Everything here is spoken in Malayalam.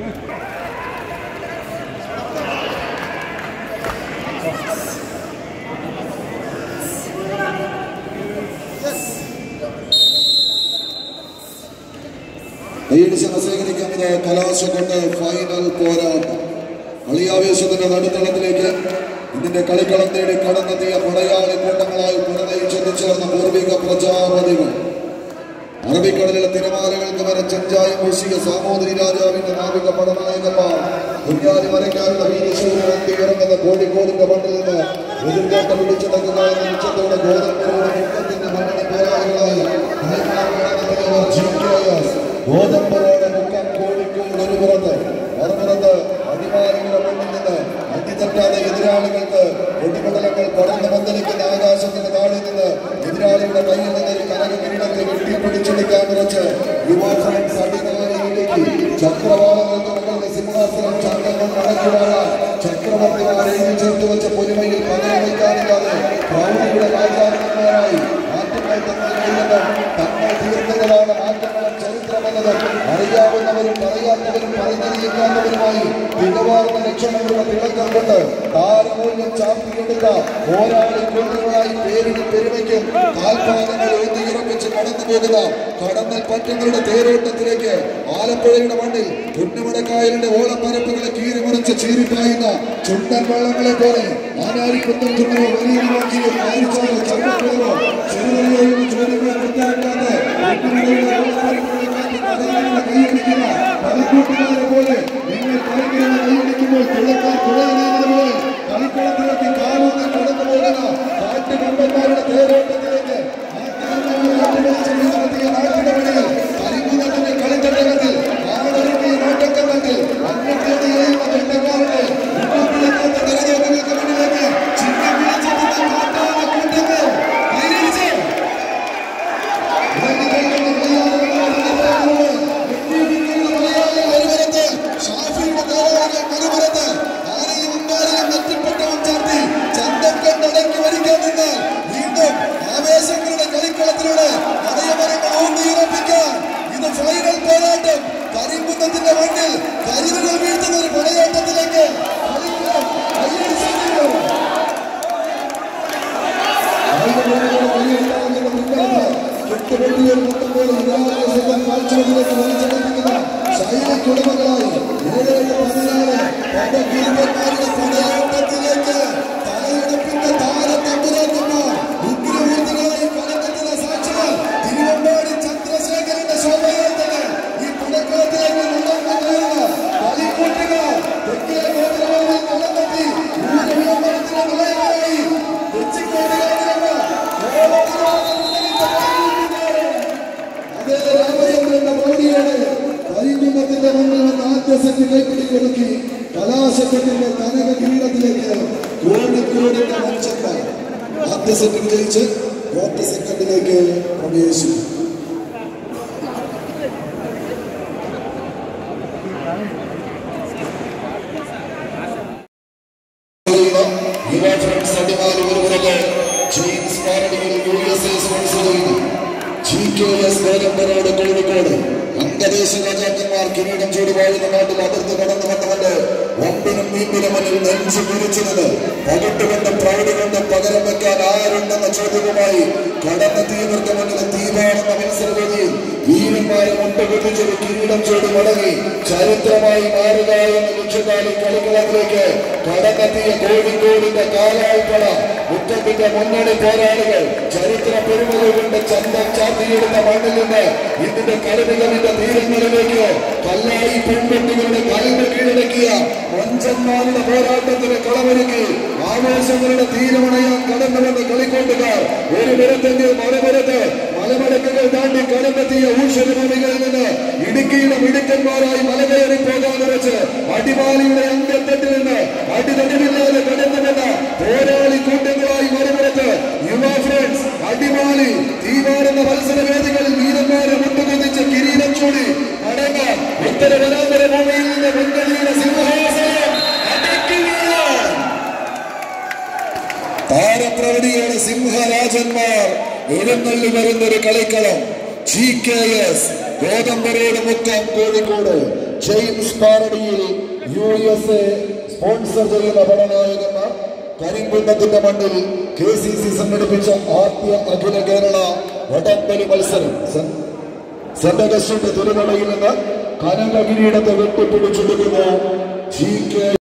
കൈയടിച്ച് സ്വീകരിക്കുന്നത് കലാശം കൊണ്ട് ഫൈനൽ പോരാട്ടം കളിയാവേശത്തിന്റെ നടുത്തളത്തിലേക്ക് ഇതിന്റെ കളിക്കളം തേടി കടന്നെത്തിയ പടയാളി കൂട്ടങ്ങളായി പുറനയിച്ചെന്നു ചേർന്ന പൂർവിക പ്രജാപതികൾ അറബിക്കടലിലെ തിരമാലകൾക്ക് വരെ ചെഞ്ചായം ഒഴിച്ചിയ സാമൂതിരി രാജാവിന്റെ നാവിക പടനായകന്മാർ കുഞ്ഞാലി മരക്കാരുടെ വീരശൂരത്തി ഇറങ്ങുന്ന കോഴിക്കോടിന്റെ മണ്ണിൽ നിന്ന് എതിർകോട്ട പിടിച്ചടക്കുക എന്ന ലക്ഷ്യത്തോടെ ഗോതമ്പൂരുടെ മുഖത്തിന്റെ മണ്ണണി പോരാളികളായി കളിക്കാർ GKS. ഗോതമ്പറോടെ മുക്കം കോഴിക്കോട് ഒരു പുറത്ത് മറുപുറത്ത് അടിമാലികളുടെ മണ്ണിൽ നിന്ന് അടിത്തട്ടാതെ എതിരാളികൾക്ക് ഒടിപടലങ്ങൾ പടർന്നു പന്തലിക്കുന്ന ആകാശത്തിന്റെ താഴെ നിന്ന് എതിരാളിയുടെ കയ്യിൽ നിന്ന് ഒരു കനക കിരീടത്തെ വെട്ടിപ്പിടിച്ചെടുക്കാൻ കുറച്ച് യുവ ഫ്രണ്ട്സ് അടിനാളി ഇടുക്കി ചക്രവാളങ്ങൾക്ക് മുകളിലെ സിംഹാസനം ചക്രങ്ങൾ നടക്കുവാണ് ചക്രവർത്തിമാരെ എഴുതി ചേർത്ത് വെച്ച പൊലിമയിൽ പകരം വയ്ക്കാനില്ലാതെ പ്രൗഢിയുടെ രാജാക്കന്മാരായി മാറ്റങ്ങൾ തന്നതിൽ തങ്ങൾ തീർത്തതാണ് മാറ്റങ്ങളും ചരിത്രമെന്നത് അറിയാവുന്നവരും പറയാത്തവരും പറഞ്ഞിരിക്കാത്തവരുമായി മികവാർന്ന ലക്ഷണങ്ങളുടെ തിളക്കം കൊണ്ട് താരമൂല്യം ചാപ്പിയെടുത്ത പോരാളി കൂട്ടുകളായി പേരിന് പെരുമയ്ക്കും കാൽപാദങ്ങൾ ഊന്നിയുറപ്പിച്ച് കടന്നു പോകുന്ന കടന്നൽ പറ്റങ്ങളുടെ തേരോട്ടത്തിലേക്ക് ആലപ്പുഴയുടെ മണ്ണിൽ പുന്നമടക്കായലിന്റെ ഓളപ്പരപ്പുകളെ കീറിമറിച്ച് ചീറിപ്പായുന്ന ചുണ്ടൻ വള്ളങ്ങളെ പോലെ ആനാരിക്കുത്തം ചുണ്ടനോ വലിയ നോക്കിയോ ആരിച്ചാലോ ചർമ്മക്കുളമോ ചെറുതലയോ ചോദ്യങ്ങൾ പുറത്തിറക്കാത്ത പുന്നമടയുടെ ഓളപ്പരപ്പുകളെ കാട്ടി കഥകളുടെ കൈയടിക്കുന്ന പലക്കൂട്ടുകാരെ പോലെ നിങ്ങൾ കളിക്കുന്ന കൈയടിക്കുമ്പോൾ തുള്ളക്കാർ തുഴയുന്നത് പോലെ കളിക്കളത്തിലേക്ക് കാലൂന്നി കടന്നു പോകുന്ന കാട്ടുകമ്പന്മാരുടെ തേരോട്ടത്തിലേക്ക് കരിങ്കുന്നതിന്റെ കളിത്തട്ടകത്തിൽ ആളൊരുക്കിയ നോട്ടക്കത്തിൽ അന്നത്തേത് ചെയ്യുന്ന വെട്ടക്കാരുടെ മുന്നോട്ടിലെത്താത്ത നിറനോട്ടങ്ങൾക്ക് മുന്നിലേക്ക് ചിഹ്നം വിളിച്ചെത്തുന്ന കാട്ടാന കൂട്ടങ്ങൾ കൈയടിച്ച് ആവേശങ്ങളുടെ കളിക്കളത്തിലൂടെ അതയമരങ്ങൾ ഊന്നിയുറപ്പിക്കാൻ ഇത് ഫൈനൽ പോരാട്ടം കരിങ്കുന്നത്തിന്റെ മണ്ണിൽ കരുതുകൾ വീഴ്ത്തുന്ന ഒരു പടയോട്ടത്തിലേക്ക് കളിക്കളം കൈയടിച്ചിരിക്കുന്നു കുടുംബങ്ങളായി ഏഴേഴ് പതിനാല് പടകീർക്കന്മാരുടെ പടയോട്ടത്തിലേക്ക് തലയെടുപ്പിന്റെ താരത്തമ്പുരാക്കന്മാർ ഉഗ്രമൂർത്തികളായി കടന്നെത്തുന്ന സാക്ഷികൾ തിരുവമ്പാടി ചന്ദ്രശേഖരന്റെ ശോഭയാത്രകൾ ഈ പടക്കളത്തിലേക്ക് നടന്നു കളിക്കൂട്ടുകൾ തെക്കേ ഗോപുരങ്ങളിൽ കടന്നെത്തി ഊരവിളംബരത്തിന്റെ നിലയമായി കൊച്ചിക്കോട്ടുകാരിലുള്ള അതേ രാമചന്ദ്രന്റെ പ്രൗഢിയോടെ പരികുന്നത്തിന്റെ മുന്നിൽ വന്ന് ആദ്യ സെറ്റ് കൈപ്പിടി കൊടുക്കി കലാശത്തിന്റെ കനക കിരീടത്തിലേക്ക് കോഴിക്കോടിന്റെ മനുഷ്യന്മാർ ആദ്യ സെറ്റ് വിജയിച്ച് ക്വാർട്ടർ സെക്കൻഡിലേക്ക് പ്രവേശിച്ചു യുവ ഫ്രണ്ട്സ് അടിമാലി ഒരു പുറകെ ജെയിംസ് പാരടിയിൽ യു എസ് എ സ്പോൺസർ ചെയ്യുന്നു ജി കെ എസ് ഗോതമ്പനോട് കോഴിക്കോട് അംഗദേശ രാജാക്കന്മാർ കിരീടം ചൂടി വാഴുന്ന നാട്ടിൽ അതിർത്തി കടന്നു വന്നവന്റെ ഒമ്പിനും വീമ്പിനും മുന്നിൽ നെഞ്ചു പിടിച്ചിരുന്നത് പകട്ടുകൊണ്ട് പ്രൗഢി കൊണ്ട് പകരം വെക്കാൻ ആരുണ്ടെന്ന ചോദ്യവുമായി കടന്നെത്തിയവർക്ക് മുന്നിൽ തീവാണെന്ന മത്സരവേദിയിൽ വീരന്മാരെ മുട്ടുകുതിച്ചൊരു കിരീടം ചൂടി മടങ്ങി ചരിത്രമായി മാറുക എന്ന ലക്ഷ്യത്താലി കളിക്കളത്തിലേക്ക് കടന്നെത്തിയ കോഴിക്കോടിന്റെ കാലാൾപ്പട മുറ്റത്തിന്റെ മുന്നണി പോരാളികൾ ചരിത്ര പെരുമകൾ കൊണ്ട് ചന്തം ചാത്തിയിടുന്ന മണ്ണിൽ നിന്ന് ഇതിന്റെ കരുതലിന്റെ തീരങ്ങളിലേക്ക് കല്ലായി പെൺകുട്ടികളുടെ കലിന് കീഴടക്കിയ മഞ്ചന്മാരുടെ പോരാട്ടത്തിന് കളമൊരുക്കി ആവേശങ്ങളുടെ തീരമണയാൻ കടന്നു വന്ന കളിക്കൂട്ടുകാർ ഒരു പുറത്തെങ്കിൽ മറുപുറത്ത് മലമടക്കുകൾ താണ്ടി കടന്നെത്തിയ ഊഷരഭൂമികളിൽ നിന്ന് ഇടുക്കിയുടെ മിടുക്കന്മാരായി മലകയറി പോകാൻ വെച്ച് അടിമാലിയുടെ അങ്കത്തട്ടിൽ നിന്ന് അടിതടിവില്ലാതെ കടന്നു വന്ന പോരാളി കൂട്ടങ്ങളായി മറുപുറത്ത് യുവ ഫ്രണ്ട്സ് അടിമാലി തീവാറുന്ന മത്സരവേദികളിൽ വീരന്മാരെ മുട്ടുകുതിച്ച് കിരീടം ചൂടി അടങ്ങ ഉത്തര വനാന്തര ഭൂമിയിൽ നിന്ന് വെങ്കലിയുടെ സിംഹാസനം അടക്കുകയാണ് താരപ്രവടിയുടെ സിംഹരാജന്മാർ എഴുന്നള്ളി വരുന്നൊരു കളിക്കളം ജി കെ എസ് ഗോതമ്പരയുടെ മുക്കം കോഴിക്കോട് ജെയിംസ് പാറടിയിൽ യു എസ് എ സ്പോൺസർ ചെയ്യുന്ന പടനായകന്മാർ കരിങ്കുന്നത്തിന്റെ മണ്ണിൽ കെ സി സി സംഘടിപ്പിച്ച ആദ്യ അഖില കേരള വടംവലി മത്സരം സെ- സെന്റ് അഗസ്റ്റിന്റെ തിരുനടയിൽ നിന്ന് കനക കിരീടത്തെ വെട്ടിപ്പിടിച്ചെടുക്കുന്നു ജി കെ